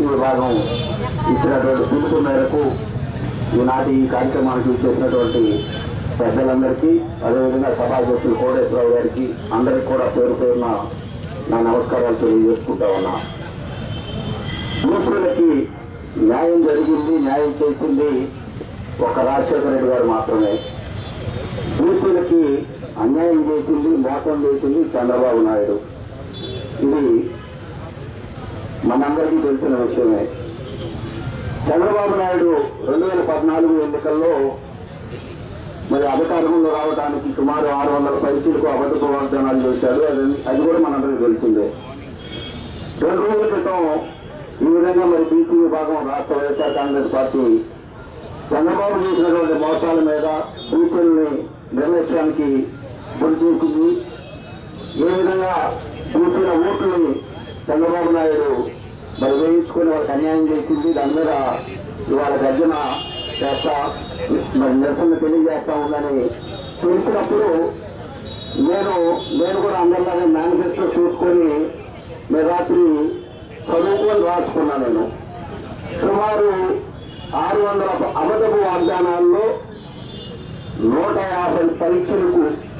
విభాగం ఇచ్చినటువంటి పిలుపు మేరకు ఈనాటి ఈ కార్యక్రమానికి చేసినటువంటి పెద్దలందరికీ అదేవిధంగా సభాధ్యక్షులు కోటేశ్వరరావు గారికి అందరికి కూడా పేరు పేరున నా నమస్కారాలు తెలియజేసుకుంటా ఉన్నా బీసీలకి న్యాయం జరిగింది న్యాయం చేసింది ఒక రాజశేఖర రెడ్డి గారు మాత్రమే బీసీలకి అన్యాయం చేసింది మోసం చేసింది చంద్రబాబు నాయుడు ఇది మనందరికీ తెలిసిన విషయమే చంద్రబాబు నాయుడు రెండు వేల పద్నాలుగు ఎన్నికల్లో మరి అధికారంలో రావడానికి సుమారు ఆరు వందల పైసలకు అబద్ధ వాగ్దానాలు చేశాడు అది అది కూడా మనందరికీ తెలిసిందే రెండు రోజుల క్రితం ఈ విధంగా మరి బీసీ విభాగం రాష్ట్ర వైఎస్ఆర్ కాంగ్రెస్ పార్టీ చంద్రబాబు చేసినటువంటి మోసాల మీద బీసీలని నిర్లక్ష్యానికి గురి చేసింది ఏ విధంగా బీసీల ఓట్లని చంద్రబాబు నాయుడు మరి వేయించుకొని వాళ్ళకి అన్యాయం చేసింది దాని మీద ఇవాళ గర్జన చేస్తా మరి నిరసన తెలియజేస్తా ఉందని తెలిసినప్పుడు నేను నేను కూడా అందరిలాగే మేనిఫెస్టో చూసుకొని నేను రాత్రి చదువుకొని రాసుకున్నా నేను సుమారు ఆరు వందల అబద్ధపు వాగ్దానాల్లో నూట యాభై పరీక్షలకు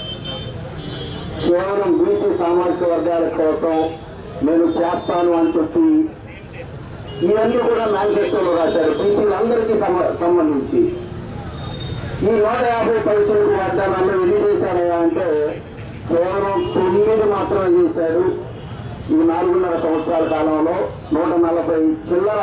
కేవలం బీసీ సామాజిక వర్గాల కోసం నేను చేస్తాను అని చెప్పి ఇవన్నీ కూడా మేనిఫెస్టోలో రాశారు బీసీలందరికీ సమ- సంబంధించి ఈ నూట యాభై పరీక్షలకు వాగ్దానాల్లో ఎన్ని చేశారయ్యా అంటే కేవలం తొమ్మిది మాత్రమే చేశాడు ఈ నాలుగున్నర సంవత్సరాల కాలంలో నూట నలభై చిల్లర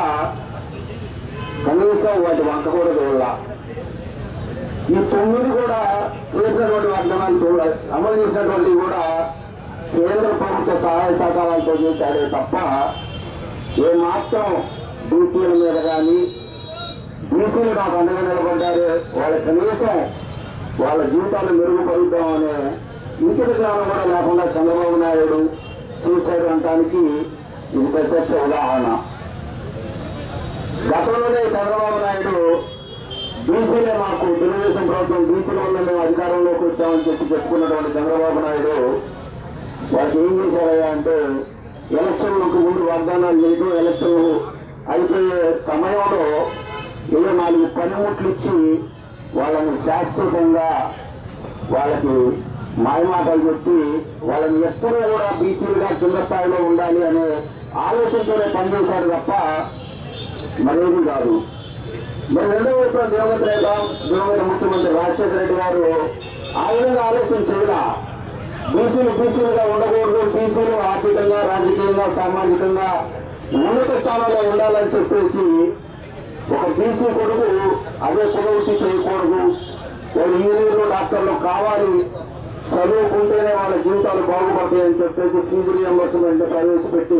కనీసం వాటి వంక కూడా చూడాల ఈ తొమ్మిది కూడా చేసినటువంటి వాగ్దానాలు చూడ అమలు చేసినటువంటి కూడా కేంద్ర ప్రభుత్వ సహాయ సహకారాలతో చేశాడే తప్ప ఏ మాత్రం బీసీల మీద కానీ బీసీలు నాకు అండగా నిలబడ్డారు వాళ్ళ కనీసం వాళ్ళ జీవితాలు మెరుగుపరుద్దామనే ఇంకిత జ్ఞానం కూడా లేకుండా చంద్రబాబు నాయుడు చేశాడు అనడానికి ఇది ప్రత్యక్ష ఉదాహరణ గతంలోనే చంద్రబాబు నాయుడు బీసీలే మాకు తెలుగుదేశం ప్రభుత్వం బీసీల వల్ల మేము అధికారంలోకి వచ్చామని చెప్పి చెప్పుకున్నటువంటి చంద్రబాబు నాయుడు వాళ్ళకి ఏం చేశారయ్యా అంటే ఎలక్షన్లకు ముందు వాగ్దానాలు చేయడం ఎలక్షన్లు అయిపోయే సమయంలో ఇరవై నాలుగు పనిముట్లు ఇచ్చి వాళ్ళని శాశ్వతంగా వాళ్ళకి మాయమాటలు చెప్పి వాళ్ళని ఎప్పుడూ కూడా బీసీలుగా కింద స్థాయిలో ఉండాలి అనే ఆలోచనతోనే పనిచేశారు తప్ప మరేది కాదు మరి రెండో వైపు దివంగత నేత దివంగత ముఖ్యమంత్రి రాజశేఖర రెడ్డి గారు ఆ విధంగా ఆలోచన చేయడా బీసీలు బీసీలుగా ఉండకూడదు బీసీలు ఆర్థికంగా రాజకీయంగా సామాజికంగా ఉన్నత స్థానంలో ఉండాలని చెప్పేసి ఒక బీసీ కొడుకు అదే కులవృత్తి చేయకూడదు వాళ్ళు ఇంజనీర్లు డాక్టర్లు కావాలి చదువుకుంటేనే వాళ్ళ జీవితాలు బాగుపడతాయి అని చెప్పేసి ఫీజు రియంబర్స్మెంట్ ప్రవేశపెట్టి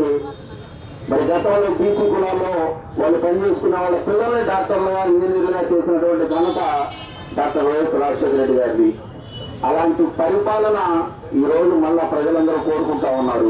మరి గతంలో బీసీ కులాల్లో వాళ్ళు పనిచేసుకున్న వాళ్ళ పిల్లల్ని డాక్టర్లుగా ఇంజనీర్లుగా చేసినటువంటి ఘనత డాక్టర్ వైఎస్ రాజశేఖర రెడ్డి గారిది అలాంటి పరిపాలన ఈ రోజు మళ్ళా ప్రజలందరూ కోరుకుంటా ఉన్నారు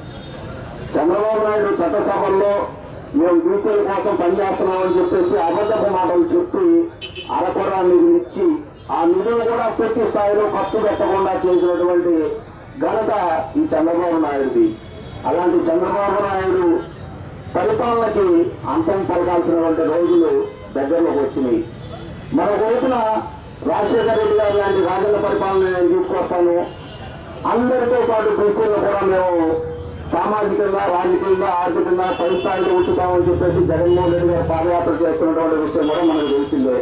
చంద్రబాబు నాయుడు చట్టసభల్లో మేము బీసీల కోసం పనిచేస్తున్నామని చెప్పేసి అబద్ధపు మాటలు చెప్పి అరకొర నిధులు ఇచ్చి ఆ నిధులు కూడా పూర్తి స్థాయిలో ఖర్చు పెట్టకుండా చేసినటువంటి ఘనత ఈ చంద్రబాబు నాయుడుది అలాంటి చంద్రబాబు నాయుడు పరిపాలనకి అంతం పలకాల్సినటువంటి రోజులు దగ్గరలోకి వచ్చినాయి మరొక వైపున రాజశేఖర రెడ్డి గారు లాంటి రాజన్న పరిపాలన నేను తీసుకొస్తాను అందరితో పాటు బీసీలో కూడా మేము సామాజికంగా రాజకీయంగా ఆర్థికంగా పై స్థాయిలో ఉంచుతామని చెప్పేసి జగన్మోహన్ రెడ్డి గారు పాదయాత్ర చేస్తున్నటువంటి విషయం కూడా మనకు తెలిసిందే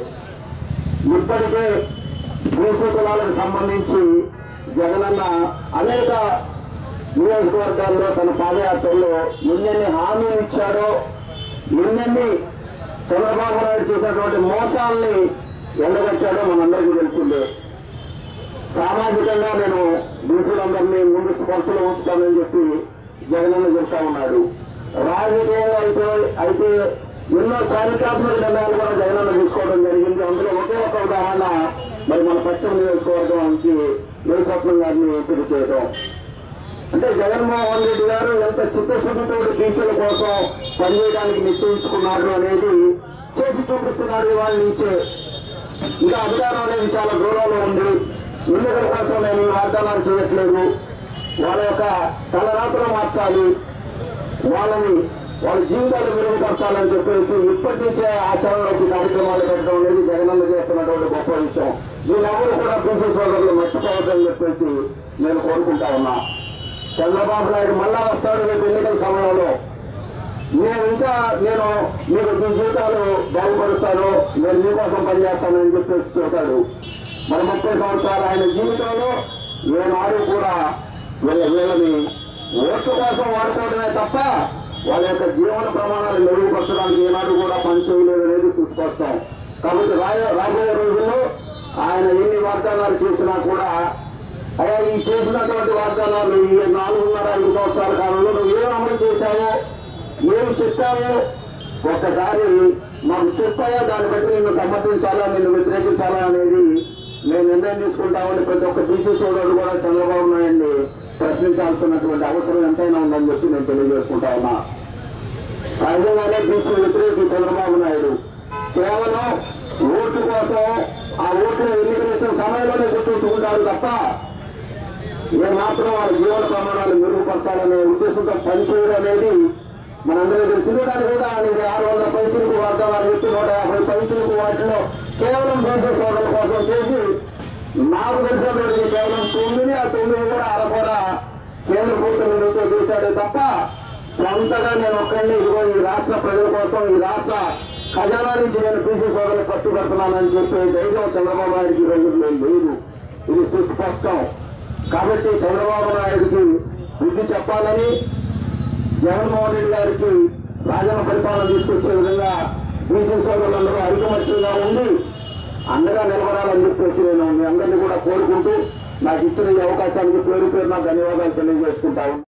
ఇప్పటికే బీసీ కులాలకు సంబంధించి జగనన్న అనేక నియోజకవర్గాల్లో తన పాదయాత్రలో ఎన్నెన్ని హామీలు ఇచ్చాడో ఎన్నెన్ని చంద్రబాబు నాయుడు చేసినటువంటి మోసాల్ని ఎండగట్టాడో మనందరికీ తెలిసిందే సామాజికంగా నేను బీసీలందరినీ ముందు స్పర్శలో ఉంచుతానని చెప్పి జగనన్న చెప్తా ఉన్నాడు రాజకీయంగా అయితే అయితే ఎన్నో చారిత్రాత్మక నిర్ణయాలు కూడా జగనన్న తీసుకోవడం జరిగింది అందులో ఒకే ఒక ఉదాహరణ మరి మన పశ్చిమ నియోజకవర్గానికి యేసత్వం గారిని ఎంపిక చేయడం అంటే జగన్మోహన్ రెడ్డి గారు ఎంత చిత్తశుద్ధితో బీసీల కోసం పనిచేయడానికి నిశ్చయించుకున్నారు అనేది చేసి చూపిస్తున్నాడు ఇవాళ నుంచే ఇంకా అధికారం అనేది చాలా దూరంలో ఉంది ఎన్నికల కోసం నేను ఈ వాగ్దానాలు చేయట్లేదు వాళ్ళ యొక్క తలరాత్రులు మార్చాలి వాళ్ళని వాళ్ళ జీవితాలు మెరుగుపరచాలని చెప్పేసి ఇప్పటి నుంచే ఆచరణలోకి కార్యక్రమాలు పెట్టడం అనేది జగనన్న చేస్తున్నటువంటి గొప్ప విషయం దీని ఎవరు కూడా బీసీ సోదరులు మర్చిపోవద్దని చెప్పేసి నేను కోరుకుంటా ఉన్నా చంద్రబాబు నాయుడు మళ్ళా వస్తాడు రేపు ఎన్నికల సమయంలో నేను ఇంకా నేను మీకు మీ జీవితాలు బాగుపరుస్తాను నేను మీకోసం పనిచేస్తానని చెప్పేసి చెబుతాడు మన ముప్పై సంవత్సరాలు ఆయన జీవితంలో ఏనాడు కూడా వీళ్ళ వీళ్ళని ఓట్ల కోసం వాడుకోవడమే తప్ప వాళ్ళ యొక్క జీవన ప్రమాణాలు మెరుగుపరచడానికి ఏనాడు కూడా పని చేయలేదు అనేది సుస్పష్టం కాబట్టి రాయో రాబోయే రోజుల్లో ఆయన ఎన్ని వాగ్దానాలు చేసినా కూడా అయ్యా ఈ చేసినటువంటి వాగ్దానాలు ఈ నాలుగున్నర ఐదు సంవత్సరాల కాలంలో నువ్వు ఏం అమలు చేశావో ఏం చెప్పావో ఒక్కసారి మాకు చెప్పాయా దాన్ని బట్టి నిన్ను సమర్థించాలా నిన్ను వ్యతిరేకించాలా అనేది మేము నిర్ణయం తీసుకుంటామని ప్రతి ఒక్క బీసీ సోదరుడు కూడా చంద్రబాబు నాయుడిని ప్రశ్నించాల్సినటువంటి అవసరం ఎంతైనా ఉందని చెప్పి నేను తెలియజేసుకుంటా ఉన్నా సహజంగానే బీసీ వ్యతిరేకి చంద్రబాబు నాయుడు కేవలం ఓటు కోసం ఆ ఓటును ఎన్నికలించిన సమయంలోనే గుర్తుంచుకుంటారు తప్ప ఏ మాత్రం వాళ్ళ జీవన ప్రమాణాలు మెరుగుపరచాలనే ఉద్దేశంతో పనిచేయడం అనేది మనందరికీ తెలిసింది కానీ కూడా అనేది ఆరు వందల పైసలకు వాగ్దానాలు చెప్పి నూట యాభై పైసలకు వాటిలో కేవలం బీసీ సోదరుల కోసం చేసి నాకు తెలిసినటువంటి కేవలం తొమ్మిది ఆ తొమ్మిది కూడా అరకొర కేంద్ర ప్రభుత్వం నిధులతో చేశాడే తప్ప సొంతగా నేను ఒక్కడిని ఇదిగో ఈ రాష్ట్ర ప్రజల కోసం ఈ రాష్ట్ర ఖజానా నుంచి నేను బీసీ సోదరులు ఖర్చు పెడుతున్నానని చెప్పి ధైర్యం చంద్రబాబు నాయుడికి ఈ రోజుల్లో లేదు ఇది సుస్పష్టం కాబట్టి చంద్రబాబు నాయుడికి బుద్ధి చెప్పాలని జగన్మోహన్ రెడ్డి గారికి రాజన్న పరిపాలన తీసుకొచ్చే విధంగా బీసీ సోదరులందరూ ఐకమత్యంగా ఉండి అండగా నిలబడాలని చెప్పేసి నేను మీ అందరినీ కూడా కోరుకుంటూ నాకు ఇచ్చిన ఈ అవకాశానికి పేరు పేరు నా ధన్యవాదాలు తెలియజేసుకుంటాను